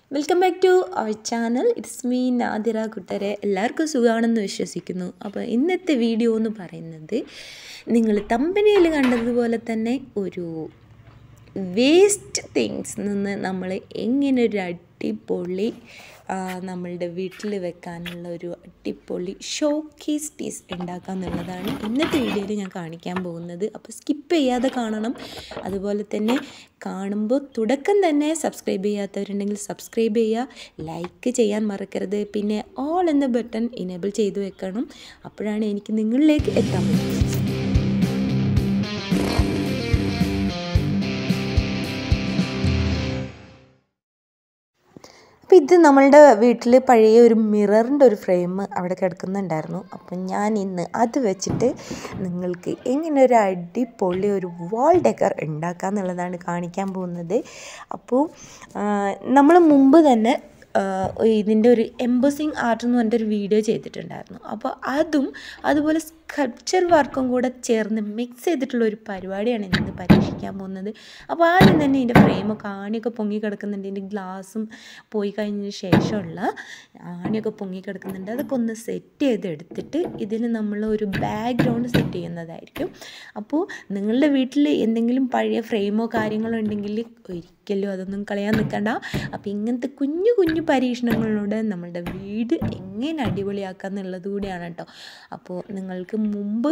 welcome back to our channel it's me Nadira കുട്ടരെ എല്ലാവർക്കും സുഖമാണെന്ന് വിശ്വസിക്കുന്നു അപ്പോൾ ഇന്നത്തെ വീഡിയോ എന്ന് പറയുന്നത് നിങ്ങൾ തമ്പനിയിൽ കണ്ടതുപോലെ തന്നെ ഒരു വേസ്റ്റ് തിങ്സ് നിന്ന് നമ്മൾ എങ്ങനെ ഒരു അടിപൊളി ആ, നമ്മളുടെ വീട്ടിൽ വെക്കാനുള്ള ഒരു അടിപൊളി ഷോക്കേസ് പീസ് ഉണ്ടാക്കുക എന്നുള്ളതാണ് ഇന്നത്തെ വീഡിയോയിൽ ഞാൻ കാണിക്കാൻ പോകുന്നത് അപ്പോൾ സ്കിപ്പ് ചെയ്യാതെ കാണണം അതുപോലെ തന്നെ കാണുമ്പോൾ തുടക്കം തന്നെ സബ്സ്ക്രൈബ് ചെയ്യാത്തവരുണ്ടെങ്കിൽ സബ്സ്ക്രൈബ് ചെയ്യുക ലൈക്ക് ചെയ്യാൻ മറക്കരുത് പിന്നെ ഓൾ എന്ന ബട്ടൺ ഇനേബിൾ ചെയ്തു വെക്കണം അപ്പോഴാണ് എനിക്ക് നിങ്ങളിലേക്ക് എത്താൻ പറ്റുന്നത് അപ്പോൾ ഇത് നമ്മളുടെ വീട്ടിൽ പഴയ ഒരു മിററിൻ്റെ ഒരു ഫ്രെയിം അവിടെ കിടക്കുന്നുണ്ടായിരുന്നു അപ്പം ഞാൻ ഇന്ന് അത് വെച്ചിട്ട് നിങ്ങൾക്ക് എങ്ങനെ ഒരു അടിപൊളി ഒരു വാൾ ഡെക്കർ ഉണ്ടാക്കുക എന്നുള്ളതാണ് കാണിക്കാൻ പോകുന്നത് അപ്പോൾ നമ്മൾ മുമ്പ് തന്നെ ഇതിൻ്റെ ഒരു എംബസിങ് ആർട്ട് എന്ന് പറഞ്ഞിട്ടൊരു വീഡിയോ ചെയ്തിട്ടുണ്ടായിരുന്നു അപ്പോൾ അതും അതുപോലെ സ്കൾപ്ചർ വർക്കും കൂടെ ചേർന്ന് മിക്സ് ചെയ്തിട്ടുള്ള ഒരു പരിപാടിയാണ് ഇന്ന് പരീക്ഷിക്കാൻ പോകുന്നത് അപ്പോൾ ആദ്യം തന്നെ ഇതിൻ്റെ ഫ്രെയിമൊക്കെ ആണിയൊക്കെ പൊങ്ങി കിടക്കുന്നുണ്ട് ഇതിൻ്റെ ഗ്ലാസും പോയി കഴിഞ്ഞതിന് ശേഷമുള്ള ആണിയൊക്കെ പൊങ്ങി കിടക്കുന്നുണ്ട് അതൊക്കെ ഒന്ന് സെറ്റ് ചെയ്തെടുത്തിട്ട് ഇതിന് നമ്മൾ ഒരു ബാക്ക്ഗ്രൗണ്ട് സെറ്റ് ചെയ്യുന്നതായിരിക്കും അപ്പോൾ നിങ്ങളുടെ വീട്ടിൽ എന്തെങ്കിലും പഴയ ഫ്രെയിമോ കാര്യങ്ങളോ ഉണ്ടെങ്കിൽ ഒരിക്കലും അതൊന്നും കളയാൻ നിൽക്കണ്ട അപ്പോൾ ഇങ്ങനത്തെ കുഞ്ഞു കുഞ്ഞു പരീക്ഷണങ്ങളിലൂടെ നമ്മളുടെ വീട് എങ്ങനെ അടിപൊളിയാക്കുക എന്നുള്ളത് കൂടിയാണ് കേട്ടോ അപ്പോൾ നിങ്ങൾക്ക് മുമ്പ്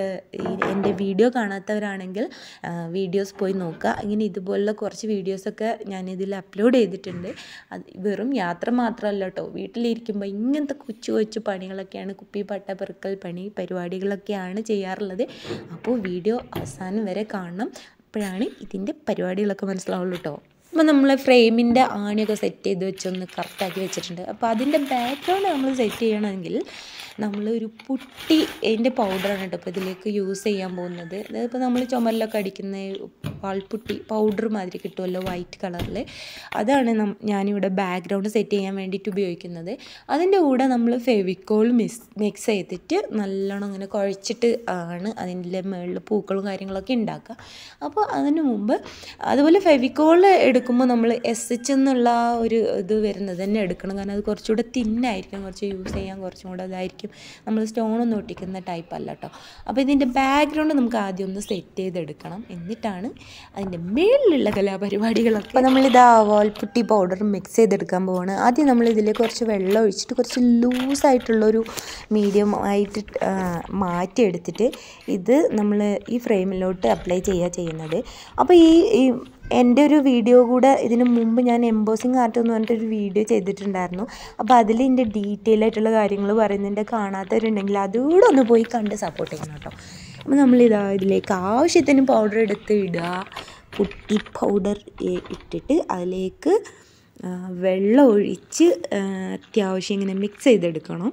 എൻ്റെ വീഡിയോ കാണാത്തവരാണെങ്കിൽ വീഡിയോസ് പോയി നോക്കുക ഇങ്ങനെ ഇതുപോലുള്ള കുറച്ച് വീഡിയോസൊക്കെ ഞാനിതിൽ അപ്ലോഡ് ചെയ്തിട്ടുണ്ട് അത് വെറും യാത്ര മാത്രമല്ല കേട്ടോ വീട്ടിലിരിക്കുമ്പോൾ ഇങ്ങനത്തെ കൊച്ചു കൊച്ചു പണികളൊക്കെയാണ് കുപ്പി പട്ട പെറുക്കൽ പണി പരിപാടികളൊക്കെയാണ് ചെയ്യാറുള്ളത് അപ്പോൾ വീഡിയോ അവസാനം വരെ കാണണം അപ്പോഴാണ് ഇതിൻ്റെ പരിപാടികളൊക്കെ മനസ്സിലാവുള്ളൂ കേട്ടോ അപ്പോൾ നമ്മൾ ഫ്രെയിമിൻ്റെ ആണിയൊക്കെ സെറ്റ് ചെയ്ത് വെച്ചൊന്ന് കറക്റ്റാക്കി വെച്ചിട്ടുണ്ട് അപ്പോൾ അതിൻ്റെ ബാക്ക്ഗ്രൗണ്ട് നമ്മൾ സെറ്റ് ചെയ്യണമെങ്കിൽ നമ്മളൊരു പുട്ടി അതിൻ്റെ പൗഡറാണ് കേട്ടോ അപ്പോൾ ഇതിലേക്ക് യൂസ് ചെയ്യാൻ പോകുന്നത് അതായത് ഇപ്പോൾ നമ്മൾ ചുമലിലൊക്കെ അടിക്കുന്ന വാൾപുട്ടി പൗഡർ മാതിരി കിട്ടുമല്ലോ വൈറ്റ് കളറിൽ അതാണ് നം ഞാനിവിടെ ബാക്ക്ഗ്രൗണ്ട് സെറ്റ് ചെയ്യാൻ വേണ്ടിയിട്ട് ഉപയോഗിക്കുന്നത് അതിൻ്റെ കൂടെ നമ്മൾ ഫെവിക്കോൾ മിക്സ് മിക്സ് ചെയ്തിട്ട് നല്ലോണം അങ്ങനെ കുഴച്ചിട്ട് ആണ് അതിൻ്റെ മുകളിൽ പൂക്കളും കാര്യങ്ങളൊക്കെ ഉണ്ടാക്കുക അപ്പോൾ അതിന് മുമ്പ് അതുപോലെ ഫെവിക്കോൾ എടുക്കുമ്പോൾ നമ്മൾ എസ് എച്ച് എന്നുള്ള ആ ഒരു ഇത് വരുന്നത് തന്നെ എടുക്കണം കാരണം അത് കുറച്ചുകൂടെ തിന്നായിരിക്കും കുറച്ച് യൂസ് ചെയ്യാൻ കുറച്ചും കൂടെ ഇതായിരിക്കും നമ്മൾ സ്റ്റോണൊന്നും ഒട്ടിക്കുന്ന ടൈപ്പ് അല്ല കേട്ടോ അപ്പോൾ ഇതിൻ്റെ ബാക്ക്ഗ്രൗണ്ട് നമുക്ക് ആദ്യം ഒന്ന് സെറ്റ് ചെയ്തെടുക്കണം എന്നിട്ടാണ് അതിൻ്റെ മേളിലുള്ള കലാപരിപാടികളൊക്കെ അപ്പോൾ നമ്മളിത് വാൾപുട്ടി പൗഡർ മിക്സ് ചെയ്തെടുക്കാൻ പോവാണ് ആദ്യം നമ്മൾ ഇതിലേക്ക് കുറച്ച് വെള്ളം ഒഴിച്ചിട്ട് കുറച്ച് ലൂസായിട്ടുള്ളൊരു മീഡിയം ആയിട്ട് ആ, മാറ്റിയെടുത്തിട്ട് ഇത് നമ്മൾ ഈ ഫ്രെയിമിലോട്ട് അപ്ലൈ ചെയ്യുക ചെയ്യുന്നത് അപ്പോൾ ഈ ഈ എൻ്റെ ഒരു വീഡിയോ കൂടെ ഇതിന് മുമ്പ് ഞാൻ എംബോസിങ് ആർട്ട് എന്ന് പറഞ്ഞിട്ടൊരു വീഡിയോ ചെയ്തിട്ടുണ്ടായിരുന്നു അപ്പോൾ അതിൽ ഇതിൻ്റെ ഡീറ്റെയിൽ ആയിട്ടുള്ള കാര്യങ്ങൾ പറയുന്നുണ്ട് കാണാത്തവരുണ്ടെങ്കിൽ അതുകൂടെ ഒന്ന് പോയി കണ്ട് സപ്പോർട്ട് ചെയ്യണം കേട്ടോ അപ്പോൾ നമ്മളിതാ ഇതിലേക്ക് ആവശ്യത്തിന് പൗഡർ എടുത്ത് ഇടുക പുട്ടി പൗഡർ ഇട്ടിട്ട് അതിലേക്ക് ആ, വെള്ളം ഒഴിച്ച് ആ, അത്യാവശ്യം ഇങ്ങനെ മിക്സ് ചെയ്തെടുക്കണം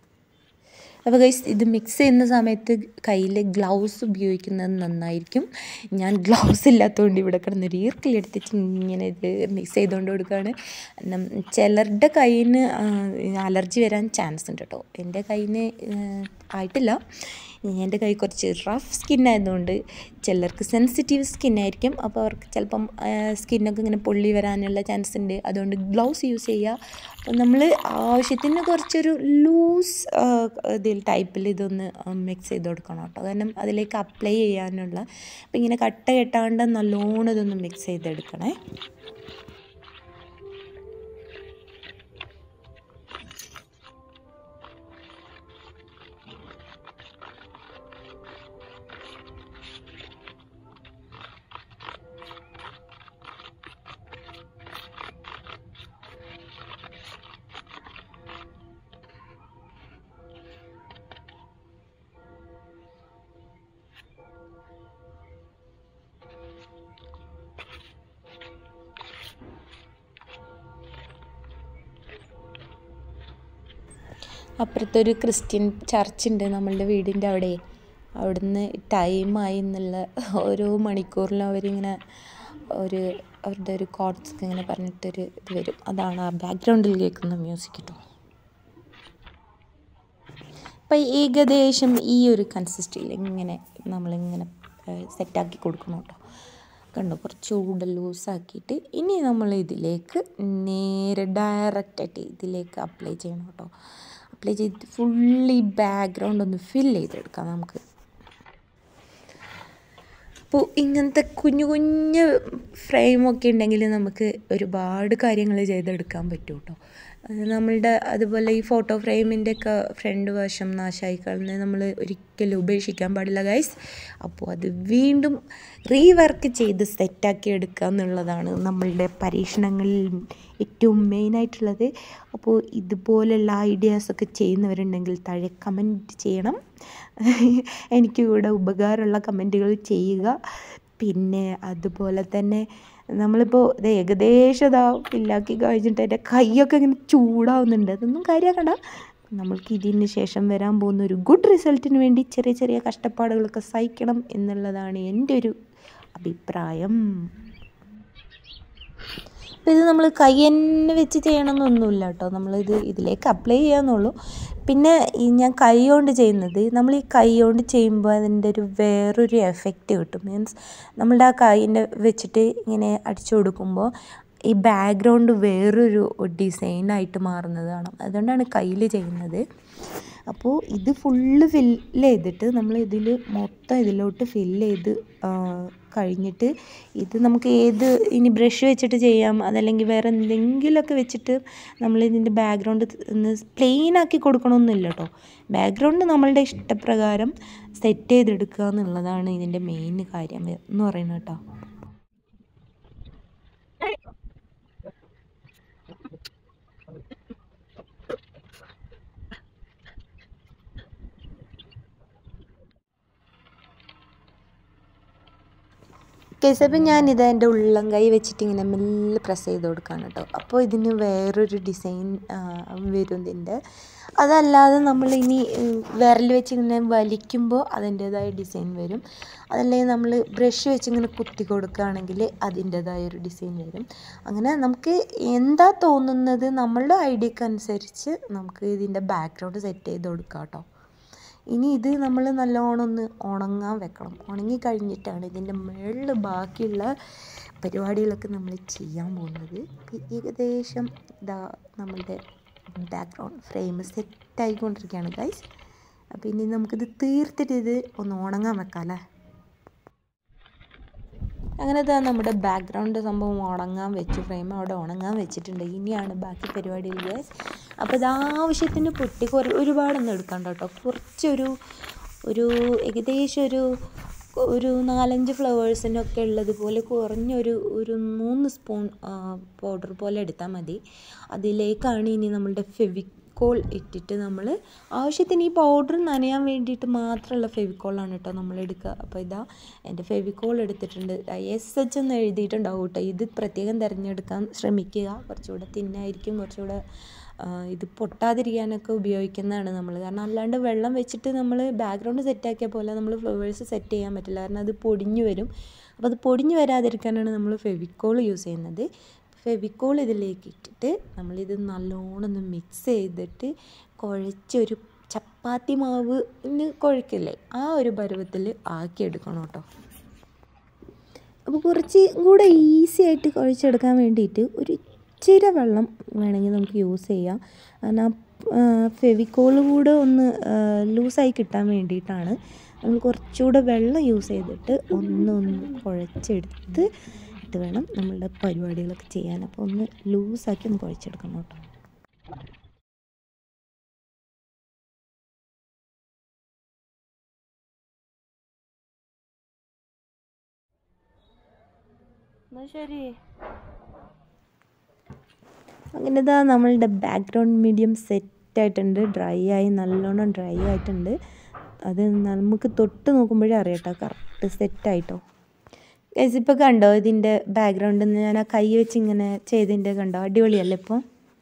അപ്പോൾ ഗൈസ് ഇത് മിക്സ് ചെയ്യുന്ന സമയത്ത് കയ്യിൽ ഗ്ലൗസ് ഉപയോഗിക്കുന്നത് നന്നായിരിക്കും ഞാൻ ഗ്ലൗസ് ഇല്ലാത്തതുകൊണ്ട് ഇവിടെ കിടന്നൊരു ഈർക്കിലെടുത്തിട്ട് ഇങ്ങനെ ഇത് മിക്സ് ചെയ്തുകൊണ്ട് കൊടുക്കുകയാണ് കാരണം ചിലരുടെ കയ്യിന് അലർജി വരാൻ ചാൻസ് ഉണ്ട് കേട്ടോ എൻ്റെ കയ്യിന് ആയിട്ടില്ല എൻ്റെ കൈ കുറച്ച് റഫ് സ്കിൻ ആയതുകൊണ്ട് ചിലർക്ക് സെൻസിറ്റീവ് സ്കിൻ ആയിരിക്കും അപ്പോൾ അവർക്ക് ചിലപ്പം സ്കിന്നൊക്കെ ഇങ്ങനെ പൊള്ളി വരാനുള്ള ചാൻസ് ഉണ്ട് അതുകൊണ്ട് ഗ്ലൗസ് യൂസ് ചെയ്യുക അപ്പോൾ നമ്മൾ ആവശ്യത്തിന് കുറച്ചൊരു ലൂസ് ഇതിൽ ടൈപ്പിൽ ഇതൊന്ന് മിക്സ് ചെയ്ത് കൊടുക്കണം കേട്ടോ കാരണം അതിലേക്ക് അപ്ലൈ ചെയ്യാനുള്ള അപ്പോൾ ഇങ്ങനെ കട്ട കെട്ടാണ്ട് നല്ലോണം ഇതൊന്ന് മിക്സ് ചെയ്തെടുക്കണേ അപ്പുറത്തൊരു ക്രിസ്ത്യൻ ചർച്ച് ഉണ്ട് നമ്മളുടെ വീടിൻ്റെ അവിടെ അവിടുന്ന് ടൈമായി എന്നുള്ള ഓരോ മണിക്കൂറിലും അവരിങ്ങനെ ഒരു അവരുടെ ഒരു കോഡ്സ് ഒക്കെ ഇങ്ങനെ പറഞ്ഞിട്ടൊരു ഇത് വരും അതാണ് ആ ബാക്ക്ഗ്രൗണ്ടിൽ കേൾക്കുന്ന മ്യൂസിക് കേട്ടോ അപ്പം ഏകദേശം ഈ ഒരു കൺസിസ്റ്റിയിൽ ഇങ്ങനെ നമ്മളിങ്ങനെ സെറ്റാക്കി കൊടുക്കണം കേട്ടോ കണ്ടോ കുറച്ചുകൂടെ ലൂസാക്കിയിട്ട് ഇനി നമ്മൾ ഇതിലേക്ക് നേരെ ഡയറക്റ്റായിട്ട് ഇതിലേക്ക് അപ്ലൈ ചെയ്യണം കേട്ടോ അപ്ലൈ ചെയ്ത് ഫുള്ളി ബാക്ക്ഗ്രൗണ്ട് ഒന്ന് ഫിൽ ചെയ്തെടുക്കാം നമുക്ക് അപ്പോൾ ഇങ്ങനത്തെ കുഞ്ഞു കുഞ്ഞു ഫ്രെയിമൊക്കെ ഉണ്ടെങ്കിൽ നമുക്ക് ഒരുപാട് കാര്യങ്ങൾ ചെയ്തെടുക്കാൻ പറ്റും കേട്ടോ നമ്മളുടെ അതുപോലെ ഈ ഫോട്ടോ ഫ്രെയിമിൻ്റെ ഒക്കെ ഫ്രണ്ട് വശം നാശമായി കളഞ്ഞ് നമ്മൾ ഒരിക്കലും ഉപേക്ഷിക്കാൻ പാടില്ല ഗൈസ് അപ്പോൾ അത് വീണ്ടും റീവർക്ക് ചെയ്ത് സെറ്റാക്കി എടുക്കുക എന്നുള്ളതാണ് നമ്മളുടെ പരീക്ഷണങ്ങളിൽ ഏറ്റവും മെയിനായിട്ടുള്ളത് അപ്പോൾ ഇതുപോലുള്ള ഐഡിയാസൊക്കെ ചെയ്യുന്നവരുണ്ടെങ്കിൽ താഴെ കമൻറ്റ് ചെയ്യണം എനിക്ക് കൂടെ ഉപകാരമുള്ള കമൻറ്റുകൾ ചെയ്യുക പിന്നെ അതുപോലെ തന്നെ നമ്മളിപ്പോൾ ഇത് ഏകദേശം ഇതാ ഫില്ലാക്കി കഴിഞ്ഞിട്ട് എൻ്റെ കൈയൊക്കെ ഇങ്ങനെ ചൂടാവുന്നുണ്ട് അതൊന്നും കാര്യമാക്കണ്ട നമ്മൾക്ക് ഇതിന് ശേഷം വരാൻ പോകുന്ന ഒരു ഗുഡ് റിസൾട്ടിന് വേണ്ടി ചെറിയ ചെറിയ കഷ്ടപ്പാടുകളൊക്കെ സഹിക്കണം എന്നുള്ളതാണ് എൻ്റെ ഒരു അഭിപ്രായം അപ്പോൾ ഇത് നമ്മൾ കൈ തന്നെ വെച്ച് ചെയ്യണമെന്നൊന്നുമില്ല കേട്ടോ നമ്മളിത് ഇതിലേക്ക് അപ്ലൈ ചെയ്യാമെന്നുള്ളൂ പിന്നെ ഈ ഞാൻ കൈ കൊണ്ട് ചെയ്യുന്നത് നമ്മൾ ഈ കൈ കൊണ്ട് ചെയ്യുമ്പോൾ അതിൻ്റെ ഒരു വേറൊരു എഫക്റ്റ് കിട്ടും മീൻസ് നമ്മളുടെ ആ കൈൻ്റെ വെച്ചിട്ട് ഇങ്ങനെ അടിച്ചു കൊടുക്കുമ്പോൾ ഈ ബാക്ക്ഗ്രൗണ്ട് വേറൊരു ഡിസൈനായിട്ട് മാറുന്നതാണ് അതുകൊണ്ടാണ് കയ്യിൽ ചെയ്യുന്നത് അപ്പോൾ ഇത് ഫുള്ള് ഫില്ല് ചെയ്തിട്ട് നമ്മൾ ഇതിൽ മൊത്തം ഇതിലോട്ട് ഫില്ല് ചെയ്ത് കഴിഞ്ഞിട്ട് ഇത് നമുക്ക് ഏത് ഇനി ബ്രഷ് വെച്ചിട്ട് ചെയ്യാം അതല്ലെങ്കിൽ വേറെ എന്തെങ്കിലുമൊക്കെ വെച്ചിട്ട് നമ്മൾ ഇതിൻ്റെ ബാക്ക്ഗ്രൗണ്ട് ഒന്ന് പ്ലെയിൻ ആക്കി കൊടുക്കണമെന്നില്ല കേട്ടോ ബാക്ക്ഗ്രൗണ്ട് നമ്മളുടെ ഇഷ്ടപ്രകാരം സെറ്റ് ചെയ്തെടുക്കുക എന്നുള്ളതാണ് ഇതിൻ്റെ മെയിൻ കാര്യം എന്ന് പറയുന്നത് കേട്ടോ കേസ് അപ്പം ഞാനിത് എൻ്റെ ഉള്ളം കൈ വെച്ചിട്ട് ഇങ്ങനെ മെല്ലെ പ്രസ് ചെയ്ത് കൊടുക്കുകയാണ് കേട്ടോ അപ്പോൾ ഇതിന് വേറൊരു ഡിസൈൻ വരും ഇതിൻ്റെ അതല്ലാതെ നമ്മൾ ഇനി വിരൽ വെച്ച് ഇങ്ങനെ വലിക്കുമ്പോൾ അതിൻ്റേതായ ഡിസൈൻ വരും അതല്ലെങ്കിൽ നമ്മൾ ബ്രഷ് വെച്ച് ഇങ്ങനെ കുത്തി കൊടുക്കുകയാണെങ്കിൽ അതിൻ്റേതായ ഒരു ഡിസൈൻ വരും അങ്ങനെ നമുക്ക് എന്താ തോന്നുന്നത് നമ്മളുടെ ഐഡിയക്ക് അനുസരിച്ച് നമുക്ക് ഇതിൻ്റെ ബാക്ക്ഗ്രൗണ്ട് സെറ്റ് ചെയ്ത് കൊടുക്കാം കേട്ടോ ഇനി ഇത് നമ്മൾ നല്ലോണം ഒന്ന് ഉണങ്ങാൻ വെക്കണം ഉണങ്ങി കഴിഞ്ഞിട്ടാണ് ഇതിൻ്റെ മുകളിൽ ബാക്കിയുള്ള പരിപാടികളൊക്കെ നമ്മൾ ചെയ്യാൻ പോകുന്നത് ഏകദേശം ഇതാ നമ്മളുടെ ബാക്ക്ഗ്രൗണ്ട് ഫ്രെയിം സെറ്റായിക്കൊണ്ടിരിക്കുകയാണ് ഗൈസ് അപ്പോൾ ഇനി നമുക്കിത് തീർത്തിട്ട് ഇത് ഒന്ന് ഉണങ്ങാൻ വെക്കാം അല്ലേ അങ്ങനെ ഇതാ നമ്മുടെ ബാക്ക്ഗ്രൗണ്ട് സംഭവം ഉണങ്ങാൻ വെച്ചു ഫ്രെയിം അവിടെ ഉണങ്ങാൻ വെച്ചിട്ടുണ്ട് ഇനിയാണ് ബാക്കി പരിപാടികൾ ഗൈസ് അപ്പോൾ ഇത് ആവശ്യത്തിന് പൊട്ടി കുറേ ഒരുപാടൊന്നും എടുക്കണ്ട കേട്ടോ കുറച്ചൊരു ഒരു ഏകദേശം ഒരു ഒരു നാലഞ്ച് ഫ്ലവേഴ്സിനൊക്കെ ഉള്ളതുപോലെ കുറഞ്ഞൊരു ഒരു മൂന്ന് സ്പൂൺ പൗഡർ പോലെ എടുത്താൽ മതി അതിലേക്കാണ് ഇനി നമ്മളുടെ ഫെവിക്കോൾ ഇട്ടിട്ട് നമ്മൾ ആവശ്യത്തിന് ഈ പൗഡർ നനയാൻ വേണ്ടിയിട്ട് മാത്രമുള്ള ഫെവിക്കോളാണ് കേട്ടോ നമ്മൾ എടുക്കുക അപ്പോൾ ഇതാ എൻ്റെ ഫെവിക്കോൾ എടുത്തിട്ടുണ്ട് എസ് എച്ച് എന്ന് എഴുതിയിട്ടുണ്ടാവും കേട്ടോ ഇത് പ്രത്യേകം തിരഞ്ഞെടുക്കാൻ ശ്രമിക്കുക കുറച്ചുകൂടെ തിന്നായിരിക്കും കുറച്ചുകൂടെ ഇത് പൊട്ടാതിരിക്കാനൊക്കെ ഉപയോഗിക്കുന്നതാണ് നമ്മൾ കാരണം അല്ലാണ്ട് വെള്ളം വെച്ചിട്ട് നമ്മൾ ബാക്ക്ഗ്രൗണ്ട് സെറ്റാക്കിയ പോലെ നമ്മൾ ഫ്ലവേഴ്സ് സെറ്റ് ചെയ്യാൻ പറ്റില്ല കാരണം അത് പൊടിഞ്ഞു വരും അപ്പോൾ അത് പൊടിഞ്ഞു വരാതിരിക്കാനാണ് നമ്മൾ ഫെവിക്കോൾ യൂസ് ചെയ്യുന്നത് ഫെവിക്കോൾ ഇതിലേക്ക് ഇട്ടിട്ട് നമ്മളിത് നല്ലോണം ഒന്ന് മിക്സ് ചെയ്തിട്ട് കുഴച്ചൊരു ചപ്പാത്തി മാവ് കുഴക്കില്ലേ ആ ഒരു പരുവത്തിൽ ആക്കിയെടുക്കണം കേട്ടോ അപ്പോൾ കുറച്ച് കൂടെ ഈസി ആയിട്ട് കുഴച്ചെടുക്കാൻ വേണ്ടിയിട്ട് ഒരു ഇച്ചിരി വെള്ളം വേണമെങ്കിൽ നമുക്ക് യൂസ് ചെയ്യാം കാരണം ഫെവിക്കോൾ കൂടെ ഒന്ന് ലൂസായി കിട്ടാൻ വേണ്ടിയിട്ടാണ് നമ്മൾ കുറച്ചുകൂടെ വെള്ളം യൂസ് ചെയ്തിട്ട് ഒന്നൊന്ന് കുഴച്ചെടുത്ത് ഇട്ട് വേണം നമ്മളുടെ പരിപാടികളൊക്കെ ചെയ്യാൻ അപ്പോൾ ഒന്ന് ലൂസാക്കി ഒന്ന് കുഴച്ചെടുക്കണം കേട്ടോ എന്നാൽ ശരി അങ്ങനെ ഇതാ നമ്മളുടെ ബാക്ക്ഗ്രൗണ്ട് മീഡിയം സെറ്റ് ആയിട്ടുണ്ട് ഡ്രൈ ആയി നല്ലോണം ഡ്രൈ ആയിട്ടുണ്ട് അത് നമുക്ക് തൊട്ട് നോക്കുമ്പോഴേ അറിയാം കേട്ടോ കറക്റ്റ് സെറ്റായിട്ടോ ഗൈസ് ഇപ്പോൾ കണ്ടോ ഇതിൻ്റെ ബാക്ക്ഗ്രൗണ്ട് ഞാൻ ആ കൈ വെച്ച് ഇങ്ങനെ ചെയ്തതിൻ്റെ കണ്ടോ അടിപൊളിയല്ലേ ഇപ്പോൾ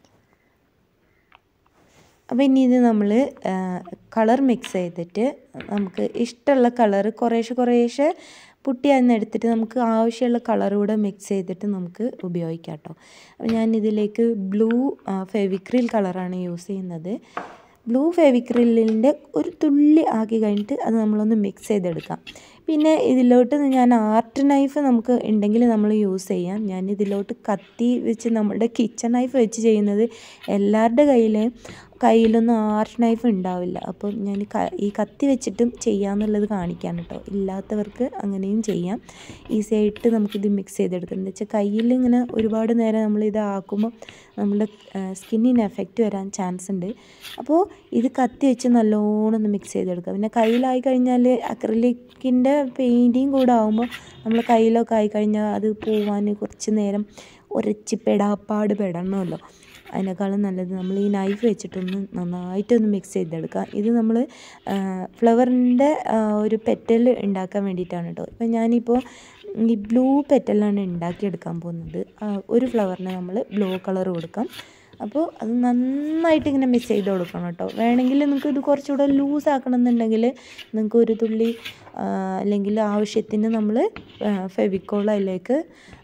അപ്പോൾ ഇനി ഇത് നമ്മൾ കളർ മിക്സ് ചെയ്തിട്ട് നമുക്ക് ഇഷ്ടമുള്ള കളർ കുറേശ്ശെ കുറേശ്ശെ പുട്ടി അതിന് എടുത്തിട്ട് നമുക്ക് ആവശ്യമുള്ള കളർ കൂടെ മിക്സ് ചെയ്തിട്ട് നമുക്ക് ഉപയോഗിക്കാം കേട്ടോ അപ്പോൾ ഞാൻ ഇതിലേക്ക് ബ്ലൂ ഫെവിക്രിൽ കളറാണ് യൂസ് ചെയ്യുന്നത് ബ്ലൂ ഫെവിക്രിലിൻ്റെ ഒരു തുള്ളി ആക്കി കഴിഞ്ഞിട്ട് അത് നമ്മളൊന്ന് മിക്സ് ചെയ്തെടുക്കാം പിന്നെ ഇതിലോട്ട് ഞാൻ ആർട്ട് നൈഫ് നമുക്ക് ഉണ്ടെങ്കിൽ നമ്മൾ യൂസ് ചെയ്യാം ഞാൻ ഇതിലോട്ട് കത്തി വെച്ച് നമ്മുടെ കിച്ചൺ നൈഫ് വെച്ച് ചെയ്യുന്നത് എല്ലാവരുടെ കയ്യിൽ കയ്യിലൊന്നും ആർട്ട് നൈഫ് ഉണ്ടാവില്ല അപ്പോൾ ഞാൻ ഈ കത്തി വെച്ചിട്ടും ചെയ്യാമെന്നുള്ളത് കാണിക്കാൻ കേട്ടോ ഇല്ലാത്തവർക്ക് അങ്ങനെയും ചെയ്യാം ഈസി ആയിട്ട് നമുക്കിത് മിക്സ് ചെയ്തെടുക്കാം എന്താ വെച്ചാൽ കയ്യിൽ ഇങ്ങനെ ഒരുപാട് നേരം നമ്മളിത് ആക്കുമ്പോൾ നമ്മുടെ സ്കിന്നിന് എഫക്റ്റ് വരാൻ ചാൻസ് ഉണ്ട് അപ്പോൾ ഇത് കത്തി വെച്ച് നല്ലോണം ഒന്ന് മിക്സ് ചെയ്തെടുക്കുക പിന്നെ കയ്യിലായി കഴിഞ്ഞാൽ അക്രലിക്കിൻ്റെ പെയിൻറ്റിങ് കൂടെ ആകുമ്പോൾ നമ്മൾ കയ്യിലൊക്കെ ആയി കഴിഞ്ഞാൽ അത് പോവാൻ കുറച്ച് നേരം ഉരച്ച് പെടാപ്പാട് പെടണമല്ലോ അതിനേക്കാളും നല്ലത് നമ്മൾ ഈ നൈഫ് വെച്ചിട്ടൊന്ന് നന്നായിട്ടൊന്ന് മിക്സ് ചെയ്തെടുക്കുക ഇത് നമ്മൾ ഫ്ലവറിൻ്റെ ഒരു പെറ്റൽ ഉണ്ടാക്കാൻ വേണ്ടിയിട്ടാണ് കേട്ടോ ഇപ്പം ഞാനിപ്പോൾ ഈ ബ്ലൂ പെറ്റലാണ് ഉണ്ടാക്കിയെടുക്കാൻ പോകുന്നത് ഒരു ഫ്ലവറിന് നമ്മൾ ബ്ലൂ കളർ കൊടുക്കാം അപ്പോൾ അത് നന്നായിട്ട് ഇങ്ങനെ മിക്സ് ചെയ്ത് കൊടുക്കണം കേട്ടോ വേണമെങ്കിൽ നിങ്ങൾക്ക് ഇത് കുറച്ചുകൂടെ ലൂസ് ആക്കണം എന്നുണ്ടെങ്കിൽ നിങ്ങൾക്ക് ഒരു തുള്ളി അല്ലെങ്കിൽ ആവശ്യത്തിന് നമ്മൾ ഫെവിക്കോൾ അതിലേക്ക്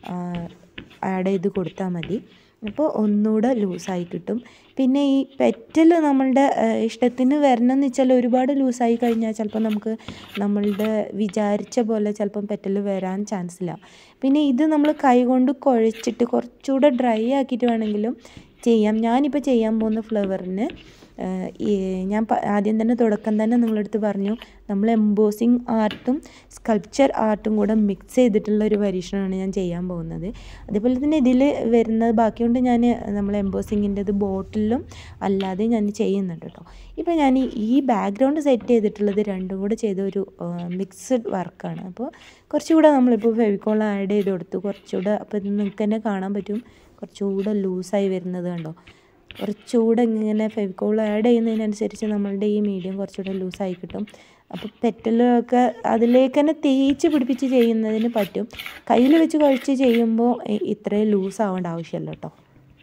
ആഡ് ചെയ്ത് കൊടുത്താൽ മതി അപ്പോൾ ഒന്നുകൂടെ ലൂസായി കിട്ടും പിന്നെ ഈ പെറ്റൽ നമ്മളുടെ ഇഷ്ടത്തിന് വരണം എന്ന് വെച്ചാൽ ഒരുപാട് ലൂസായി കഴിഞ്ഞാൽ ചിലപ്പോൾ നമുക്ക് നമ്മളുടെ വിചാരിച്ച പോലെ ചിലപ്പം പെറ്റൽ വരാൻ ചാൻസ് ഇല്ല പിന്നെ ഇത് നമ്മൾ കൈ കൊണ്ട് കുഴച്ചിട്ട് കുറച്ചുകൂടെ ഡ്രൈ ആക്കിയിട്ട് വേണമെങ്കിലും ചെയ്യാം ഞാനിപ്പോൾ ചെയ്യാൻ പോകുന്ന ഫ്ലവറിന് ഈ ഞാൻ ആദ്യം തന്നെ തുടക്കം തന്നെ നിങ്ങളടുത്ത് പറഞ്ഞു നമ്മൾ എംബോസിങ് ആർട്ടും സ്കൾപ്ചർ ആർട്ടും കൂടെ മിക്സ് ചെയ്തിട്ടുള്ള ഒരു പരീക്ഷണമാണ് ഞാൻ ചെയ്യാൻ പോകുന്നത് അതേപോലെ തന്നെ ഇതിൽ വരുന്നത് ബാക്കിയുണ്ട് ഞാൻ നമ്മൾ എംബോസിങ്ങിൻ്റെത് ബോട്ടിലും അല്ലാതെ ഞാൻ ചെയ്യുന്നുണ്ട് കേട്ടോ ഇപ്പോൾ ഞാൻ ഈ ബാക്ക്ഗ്രൗണ്ട് സെറ്റ് ചെയ്തിട്ടുള്ളത് രണ്ടും കൂടെ ചെയ്ത ഒരു മിക്സ്ഡ് വർക്കാണ് അപ്പോൾ കുറച്ചുകൂടെ നമ്മളിപ്പോൾ ഫെവിക്കോൾ ആഡ് ചെയ്ത് കൊടുത്തു കുറച്ചുകൂടെ അപ്പോൾ ഇത് നിങ്ങൾക്ക് തന്നെ കാണാൻ പറ്റും കുറച്ചുകൂടെ ലൂസായി വരുന്നത് കണ്ടോ കുറച്ചുകൂടെ ഇങ്ങനെ ഫെവിക്കോൾ ആഡ് ചെയ്യുന്നതിനനുസരിച്ച് നമ്മളുടെ ഈ മീഡിയം കുറച്ചുകൂടെ ലൂസായി കിട്ടും അപ്പോൾ പെറ്റലൊക്കെ അതിലേക്ക് തന്നെ തേച്ച് പിടിപ്പിച്ച് ചെയ്യുന്നതിന് പറ്റും കയ്യിൽ വെച്ച് കുഴച്ച് ചെയ്യുമ്പോൾ ഇത്രയും ലൂസ് ആവേണ്ട ആവശ്യമില്ല കേട്ടോ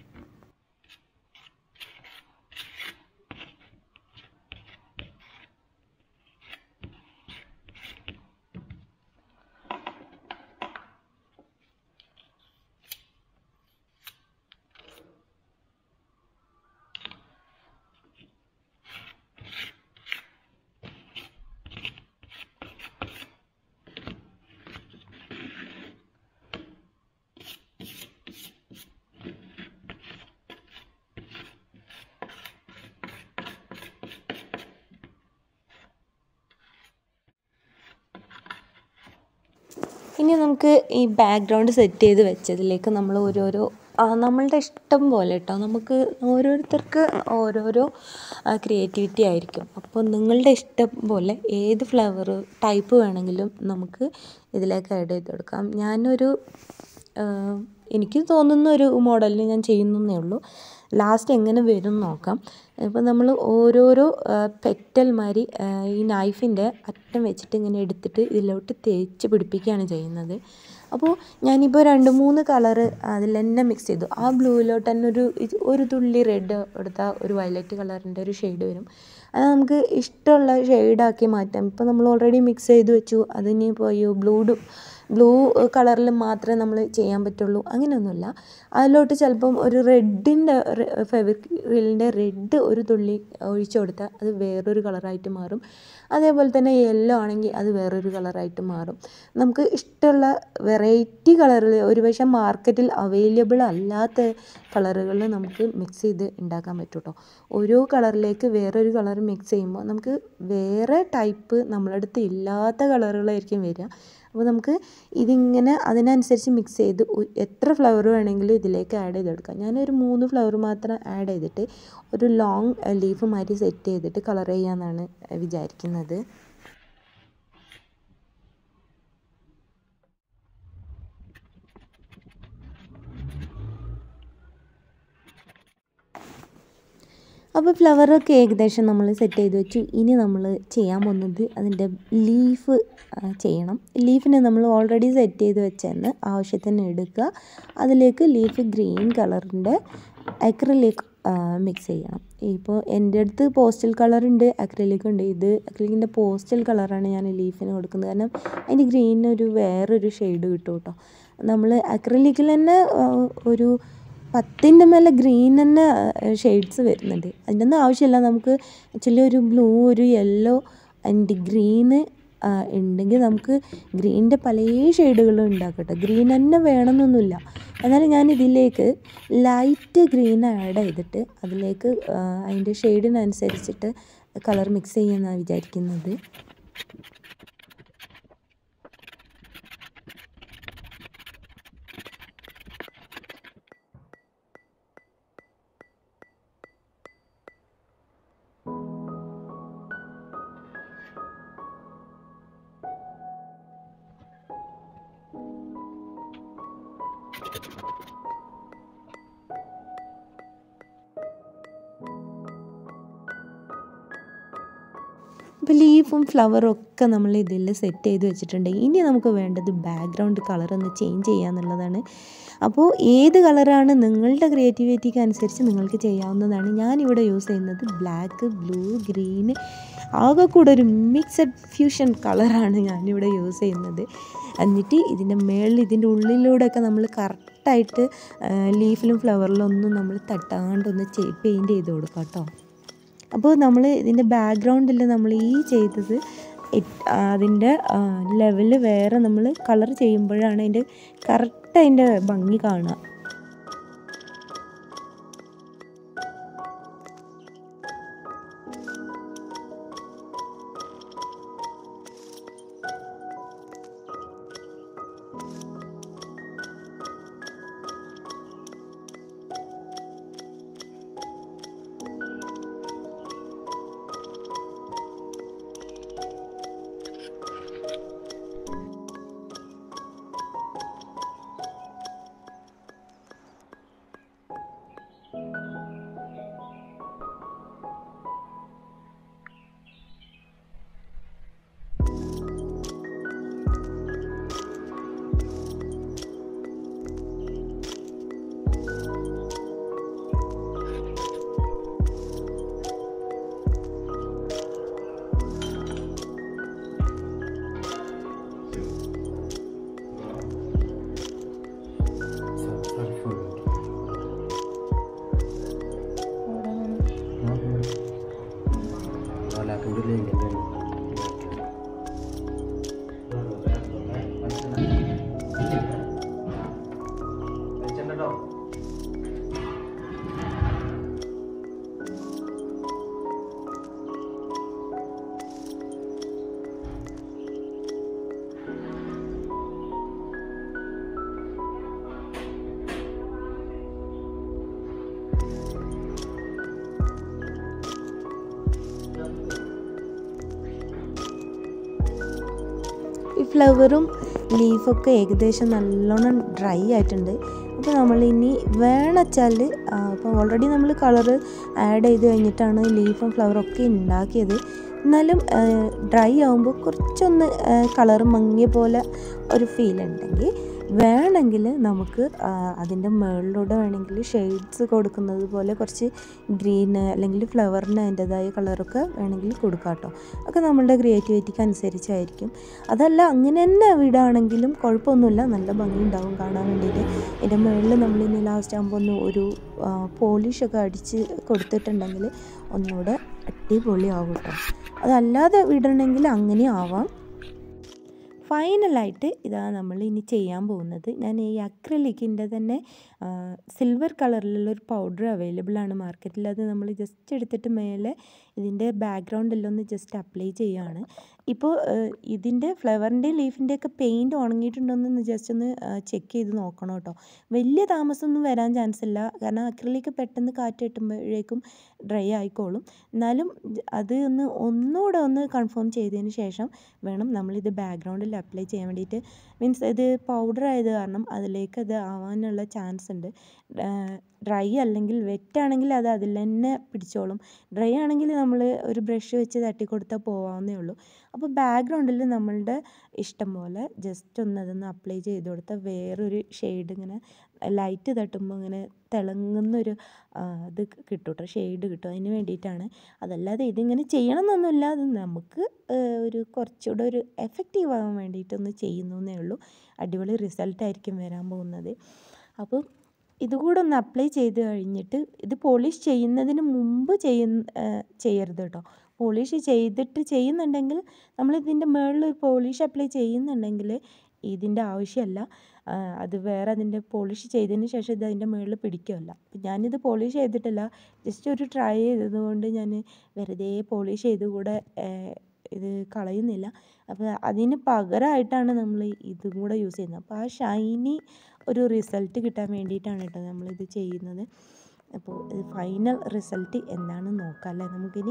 ഇനി നമുക്ക് ഈ ബാക്ക്ഗ്രൗണ്ട് സെറ്റ് ചെയ്ത് വെച്ചതിലേക്ക് നമ്മൾ ഓരോരോ നമ്മളുടെ ഇഷ്ടം പോലെ കേട്ടോ നമുക്ക് ഓരോരുത്തർക്ക് ഓരോരോ ക്രിയേറ്റിവിറ്റി ആയിരിക്കും അപ്പോൾ നിങ്ങളുടെ ഇഷ്ടം പോലെ ഏത് ഫ്ലവർ ടൈപ്പ് വേണമെങ്കിലും നമുക്ക് ഇതിലേക്ക് ആഡ് ചെയ്ത് കൊടുക്കാം ഞാനൊരു എനിക്ക് തോന്നുന്ന ഒരു മോഡലിൽ ഞാൻ ചെയ്യുന്നേ ഉള്ളൂ ലാസ്റ്റ് എങ്ങനെ വരും നോക്കാം ഇപ്പോൾ നമ്മൾ ഓരോരോ പെറ്റൽ മാതിരി ഈ നൈഫിൻ്റെ അറ്റം വെച്ചിട്ട് ഇങ്ങനെ എടുത്തിട്ട് ഇതിലോട്ട് തേച്ച് പിടിപ്പിക്കുകയാണ് ചെയ്യുന്നത് അപ്പോൾ ഞാനിപ്പോൾ രണ്ട് മൂന്ന് കളറ് അതിൽ തന്നെ മിക്സ് ചെയ്തു ആ ബ്ലൂവിലോട്ട് തന്നെ ഒരു ഒരു തുള്ളി റെഡ് എടുത്താൽ ഒരു വയലറ്റ് കളറിൻ്റെ ഒരു ഷെയ്ഡ് വരും അത് നമുക്ക് ഇഷ്ടമുള്ള ഷെയ്ഡാക്കി മാറ്റാം ഇപ്പോൾ നമ്മൾ ഓൾറെഡി മിക്സ് ചെയ്ത് വെച്ചു അതിന് ഇപ്പോൾ ഈ ബ്ലൂ ബ്ലൂ കളറിൽ മാത്രമേ നമ്മൾ ചെയ്യാൻ പറ്റുള്ളൂ അങ്ങനെയൊന്നുമില്ല അതിലോട്ട് ചിലപ്പം ഒരു റെഡിൻ്റെ ഫെവിക്രിലിൻ്റെ റെഡ് ഒരു തുള്ളി ഒഴിച്ചു കൊടുത്താൽ അത് വേറൊരു കളറായിട്ട് മാറും അതേപോലെ തന്നെ യെല്ലോ ആണെങ്കിൽ അത് വേറൊരു കളറായിട്ട് മാറും നമുക്ക് ഇഷ്ടമുള്ള വെറൈറ്റി കളറിൽ ഒരുപക്ഷെ മാർക്കറ്റിൽ അവൈലബിൾ അല്ലാത്ത കളറുകൾ നമുക്ക് മിക്സ് ചെയ്ത് ഉണ്ടാക്കാൻ പറ്റും കേട്ടോ ഓരോ കളറിലേക്ക് വേറൊരു കളർ മിക്സ് ചെയ്യുമ്പോൾ നമുക്ക് വേറെ ടൈപ്പ് നമ്മളടുത്ത് ഇല്ലാത്ത കളറുകളായിരിക്കും വരിക അപ്പോൾ നമുക്ക് ഇതിങ്ങനെ അതിനനുസരിച്ച് മിക്സ് ചെയ്ത് എത്ര ഫ്ലവർ വേണമെങ്കിലും ഇതിലേക്ക് ആഡ് ചെയ്തെടുക്കാം ഞാനൊരു മൂന്ന് ഫ്ലവർ മാത്രം ആഡ് ചെയ്തിട്ട് ഒരു ലോങ് ലീഫ് മാതിരി സെറ്റ് ചെയ്തിട്ട് കളർ ചെയ്യാമെന്നാണ് വിചാരിക്കുന്നത് അപ്പോൾ ഫ്ലവറൊക്കെ ഏകദേശം നമ്മൾ സെറ്റ് ചെയ്ത് വെച്ചു ഇനി നമ്മൾ ചെയ്യാൻ പോകുന്നത് അതിൻ്റെ ലീഫ് ചെയ്യണം ലീഫിന് നമ്മൾ ഓൾറെഡി സെറ്റ് ചെയ്ത് വെച്ചെന്ന് ആവശ്യത്തിന് എടുക്കുക അതിലേക്ക് ലീഫ് ഗ്രീൻ കളറിൻ്റെ അക്രലിക് മിക്സ് ചെയ്യണം ഇപ്പോൾ എൻ്റെ അടുത്ത് പോസ്റ്റൽ കളർ ഉണ്ട് അക്രലിക് ഉണ്ട് ഇത് അക്രലിക്കിൻ്റെ പോസ്റ്റൽ കളറാണ് ഞാൻ ലീഫിന് കൊടുക്കുന്നത് കാരണം അതിൻ്റെ ഗ്രീനിന് ഒരു വേറൊരു ഷെയ്ഡ് കിട്ടും കേട്ടോ നമ്മൾ അക്രലിക്കിൽ തന്നെ ഒരു പത്തിൻ്റെ മേലെ ഗ്രീൻ തന്നെ ഷെയ്ഡ്സ് വരുന്നുണ്ട് അതിൻ്റെ ഒന്നും ആവശ്യമില്ല നമുക്ക് ആക്ച്വലി ഒരു ബ്ലൂ ഒരു യെല്ലോ ആൻഡ് ഗ്രീന് ആ, ഉണ്ടെങ്കിൽ നമുക്ക് ഗ്രീനിൻ്റെ പല ഷെയ്ഡുകളും ഉണ്ടാക്കാം കേട്ടോ ഗ്രീൻ തന്നെ വേണമെന്നൊന്നുമില്ല എന്നാലും ഞാൻ ഇതിലേക്ക് ലൈറ്റ് ഗ്രീൻ ആഡ് ചെയ്തിട്ട് അതിലേക്ക് ആ, അതിൻ്റെ ഷെയ്ഡിനനുസരിച്ചിട്ട് കളർ മിക്സ് ചെയ്യുമെന്നാണ് വിചാരിക്കുന്നത് അപ്പോൾ ലീഫും ഫ്ലവറും ഒക്കെ നമ്മൾ ഇതിൽ സെറ്റ് ചെയ്ത് വെച്ചിട്ടുണ്ട് ഇനി നമുക്ക് വേണ്ടത് ബാക്ക്ഗ്രൗണ്ട് കളർ ഒന്ന് ചേഞ്ച് ചെയ്യുക എന്നുള്ളതാണ് അപ്പോൾ ഏത് കളറാണ് നിങ്ങളുടെ ക്രിയേറ്റിവിറ്റിക്ക് അനുസരിച്ച് നിങ്ങൾക്ക് ചെയ്യാവുന്നതാണ് ഞാനിവിടെ യൂസ് ചെയ്യുന്നത് ബ്ലാക്ക് ബ്ലൂ ഗ്രീൻ ആകെ കൂടെ ഒരു മിക്സഡ് ഫ്യൂഷൻ കളറാണ് ഞാനിവിടെ യൂസ് ചെയ്യുന്നത് എന്നിട്ട് ഇതിൻ്റെ മേളിൽ ഇതിൻ്റെ ഉള്ളിലൂടെയൊക്കെ നമ്മൾ കറക്റ്റായിട്ട് ലീഫിലും ഫ്ലവറിലും ഒന്നും നമ്മൾ തട്ടാണ്ടൊന്ന് പെയിൻറ്റ് ചെയ്ത് കൊടുക്കാം കേട്ടോ അപ്പോൾ നമ്മൾ ഇതിൻ്റെ ബാക്ക്ഗ്രൗണ്ടിൽ നമ്മൾ ഈ ചെയ്തത് ഇറ്റ്- അതിൻ്റെ ലെവല് വേറെ നമ്മൾ കളർ ചെയ്യുമ്പോഴാണ് അതിൻ്റെ കറക്റ്റ് അതിൻ്റെ ഭംഗി കാണുക ഈ ഫ്ലവറും ലീഫൊക്കെ ഏകദേശം നല്ലോണം ഡ്രൈ ആയിട്ടുണ്ട് അപ്പോൾ നമ്മൾ ഇനി വേണച്ചാൽ അപ്പോൾ ഓൾറെഡി നമ്മൾ കളറ് ആഡ് ചെയ്ത് കഴിഞ്ഞിട്ടാണ് ലീഫും ഫ്ലവറും ഒക്കെ ഉണ്ടാക്കിയത് എന്നാലും ഡ്രൈ ആകുമ്പോൾ കുറച്ചൊന്ന് കളർ മങ്ങിയ പോലെ ഒരു ഫീൽ ഉണ്ടെങ്കിൽ വേണമെങ്കിൽ നമുക്ക് അതിൻ്റെ മുകളിലൂടെ വേണമെങ്കിൽ ഷെയ്ഡ്സ് കൊടുക്കുന്നത് പോലെ കുറച്ച് ഗ്രീന് അല്ലെങ്കിൽ ഫ്ലവറിന് അതിൻ്റെതായ കളറൊക്കെ വേണമെങ്കിൽ കൊടുക്കാം കേട്ടോ ഒക്കെ നമ്മളുടെ ക്രിയേറ്റിവിറ്റിക്ക് അനുസരിച്ചായിരിക്കും അതല്ല അങ്ങനെ തന്നെ വിടുകയാണെങ്കിലും കുഴപ്പമൊന്നുമില്ല നല്ല ഭംഗി ഉണ്ടാവും കാണാൻ വേണ്ടിയിട്ട് ഇതിൻ്റെ മുകളിൽ നമ്മൾ ഇനി ലാസ്റ്റ് ആകുമ്പോൾ ഒന്ന് ഒരു പോളിഷൊക്കെ അടിച്ച് കൊടുത്തിട്ടുണ്ടെങ്കിൽ ഒന്നുകൂടെ അടിപൊളിയാവും കേട്ടോ അതല്ലാതെ വിടണമെങ്കിൽ അങ്ങനെ ആവാം ഫൈനലായിട്ട് ഇതാ നമ്മൾ ഇനി ചെയ്യാൻ പോകുന്നത് ഞാൻ ഈ അക്രലിക്കിൻ്റെ തന്നെ സിൽവർ കളറിലുള്ള ഒരു പൗഡർ അവൈലബിൾ ആണ് മാർക്കറ്റിൽ അത് നമ്മൾ ജസ്റ്റ് എടുത്തിട്ട് മേലെ ഇതിൻ്റെ ബാക്ക്ഗ്രൗണ്ടെല്ലാം ഒന്ന് ജസ്റ്റ് അപ്ലൈ ചെയ്യുകയാണ് ഇപ്പോൾ ഇതിൻ്റെ ഫ്ലവറിൻ്റെ ലീഫിൻ്റെ ഒക്കെ പെയിൻറ്റ് ഉണങ്ങിയിട്ടുണ്ടോയെന്ന് ജസ്റ്റ് ഒന്ന് ചെക്ക് ചെയ്ത് നോക്കണം കേട്ടോ വലിയ താമസമൊന്നും വരാൻ ചാൻസ് ഇല്ല കാരണം അക്രലിക്ക് പെട്ടെന്ന് കാറ്റ് കിട്ടുമ്പോഴേക്കും ഡ്രൈ ആയിക്കോളും എന്നാലും അത് ഒന്ന് ഒന്നുകൂടെ ഒന്ന് കൺഫേം ചെയ്തതിന് ശേഷം വേണം നമ്മളിത് ബാക്ക്ഗ്രൗണ്ടിൽ അപ്ലൈ ചെയ്യാൻ വേണ്ടിയിട്ട് മീൻസ് ഇത് പൗഡർ ആയത് കാരണം അതിലേക്ക് അത് ആവാനുള്ള ചാൻസ് ഉണ്ട് ഡ്രൈ അല്ലെങ്കിൽ വെറ്റ് ആണെങ്കിൽ അത് അതിൽ തന്നെ പിടിച്ചോളും ഡ്രൈ ആണെങ്കിൽ നമ്മൾ ഒരു ബ്രഷ് വെച്ച് തട്ടി കൊടുത്താൽ പോവാവുന്നേ ഉള്ളൂ അപ്പോൾ ബാക്ക്ഗ്രൗണ്ടിൽ നമ്മളുടെ ഇഷ്ടം പോലെ ജസ്റ്റ് ഒന്ന് അതൊന്ന് അപ്ലൈ ചെയ്ത് കൊടുത്താൽ വേറൊരു ഷെയ്ഡ് ഇങ്ങനെ ലൈറ്റ് തട്ടുമ്പോൾ ഇങ്ങനെ തിളങ്ങുന്നൊരു ഇത് കിട്ടും കേട്ടോ ഷെയ്ഡ് കിട്ടും അതിന് വേണ്ടിയിട്ടാണ് അതല്ലാതെ ഇതിങ്ങനെ ചെയ്യണം എന്നൊന്നുമില്ല അത് നമുക്ക് ഒരു കുറച്ചുകൂടെ ഒരു എഫക്റ്റീവ് ആവാൻ വേണ്ടിയിട്ടൊന്ന് ചെയ്യുന്നേ ഉള്ളൂ അടിപൊളി റിസൾട്ടായിരിക്കും വരാൻ പോകുന്നത് അപ്പോൾ ഇതുകൂടെ ഒന്ന് അപ്ലൈ ചെയ്ത് കഴിഞ്ഞിട്ട് ഇത് പോളിഷ് ചെയ്യുന്നതിന് മുമ്പ് ചെയ്യുന്ന ചെയ്യരുത് കേട്ടോ പോളിഷ് ചെയ്തിട്ട് ചെയ്യുന്നുണ്ടെങ്കിൽ നമ്മൾ ഇതിൻ്റെ മുകളിൽ ഒരു പോളിഷ് അപ്ലൈ ചെയ്യുന്നുണ്ടെങ്കിൽ ഇതിൻ്റെ ആവശ്യമല്ല ആ, അത് വേറെ അതിൻ്റെ പോളിഷ് ചെയ്തതിന് ശേഷം ഇത് അതിൻ്റെ മുകളിൽ പിടിക്കുമല്ല അപ്പം ഞാനിത് പോളിഷ് ചെയ്തിട്ടില്ല ജസ്റ്റ് ഒരു ട്രൈ ചെയ്തതുകൊണ്ട് ഞാൻ വെറുതെ പോളിഷ് ചെയ്ത് കൂടെ ഏഹ്, ഇത് കളയുന്നില്ല അപ്പോൾ അതിന് പകരമായിട്ടാണ് നമ്മൾ ഇതും കൂടെ യൂസ് ചെയ്യുന്നത് അപ്പോൾ ആ ഷൈനി ഒരു റിസൾട്ട് കിട്ടാൻ വേണ്ടിയിട്ടാണ് കേട്ടോ നമ്മളിത് ചെയ്യുന്നത് അപ്പോൾ ഇത് ഫൈനൽ റിസൾട്ട് എന്താണെന്ന് നോക്കാം അല്ലേ നമുക്കിനി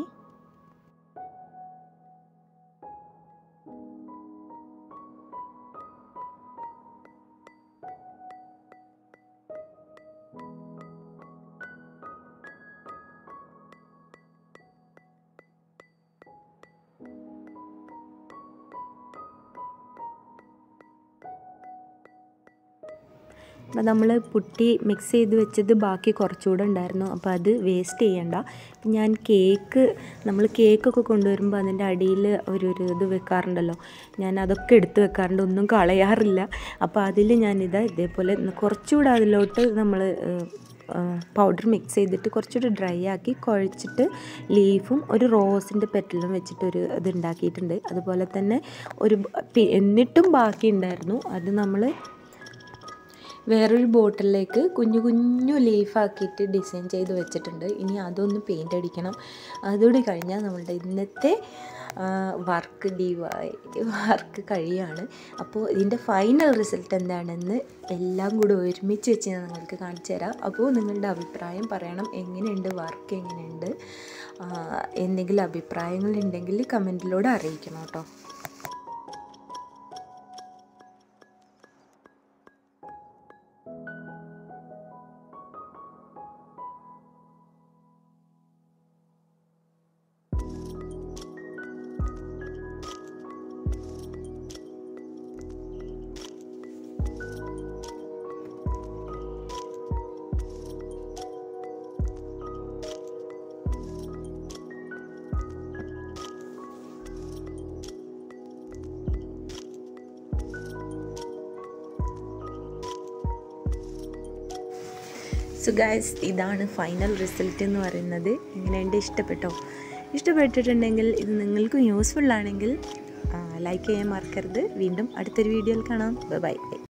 അപ്പം നമ്മൾ പുട്ടി മിക്സ് ചെയ്ത് വെച്ചത് ബാക്കി കുറച്ചുകൂടെ ഉണ്ടായിരുന്നു അപ്പോൾ അത് വേസ്റ്റ് ചെയ്യണ്ട ഞാൻ കേക്ക് നമ്മൾ കേക്കൊക്കെ കൊണ്ടുവരുമ്പോൾ അതിൻ്റെ അടിയിൽ ഒരു ഒരു ഇത് വെക്കാറുണ്ടല്ലോ ഞാൻ അതൊക്കെ എടുത്ത് വെക്കാറുണ്ട് ഒന്നും കളയാറില്ല അപ്പോൾ അതിൽ ഞാനിത് ഇതേപോലെ കുറച്ചുകൂടെ അതിലോട്ട് നമ്മൾ പൗഡർ മിക്സ് ചെയ്തിട്ട് കുറച്ചുകൂടി ഡ്രൈ ആക്കി കുഴച്ചിട്ട് ലീഫും ഒരു റോസിൻ്റെ പെറ്റലും വെച്ചിട്ടൊരു ഇത് ഉണ്ടാക്കിയിട്ടുണ്ട് അതുപോലെ തന്നെ ഒരു പി- എന്നിട്ടും ബാക്കി ഉണ്ടായിരുന്നു അത് നമ്മൾ വേറൊരു ബോട്ടിലേക്ക് കുഞ്ഞു കുഞ്ഞു ലീഫാക്കിയിട്ട് ഡിസൈൻ ചെയ്ത് വെച്ചിട്ടുണ്ട് ഇനി അതൊന്ന് പെയിൻ്റ് അടിക്കണം അതുകൂടി കഴിഞ്ഞാൽ നമ്മളുടെ ഇന്നത്തെ വർക്ക് ഡി വൈ വർക്ക് കഴിയാണ് അപ്പോൾ ഇതിൻ്റെ ഫൈനൽ റിസൾട്ട് എന്താണെന്ന് എല്ലാം കൂടി ഒരുമിച്ച് വെച്ച് ഞാൻ നിങ്ങൾക്ക് കാണിച്ചു തരാം അപ്പോൾ നിങ്ങളുടെ അഭിപ്രായം പറയണം എങ്ങനെയുണ്ട് വർക്ക് എങ്ങനെയുണ്ട് ആ, എന്തെങ്കിലും അഭിപ്രായങ്ങളുണ്ടെങ്കിൽ കമൻറ്റിലൂടെ അറിയിക്കണം കേട്ടോ സോ ഗൈസ് ഇതാണ് ഫൈനൽ റിസൾട്ട് എന്ന് പറയുന്നത് എങ്ങനെയുണ്ട് ഇഷ്ടപ്പെട്ടോ ഇഷ്ടപ്പെട്ടിട്ടുണ്ടെങ്കിൽ ഇത് നിങ്ങൾക്കും യൂസ്ഫുൾ ആണെങ്കിൽ ലൈക്ക് ചെയ്യാൻ മറക്കരുത് വീണ്ടും അടുത്തൊരു വീഡിയോയിൽ കാണാം ബൈ ബൈ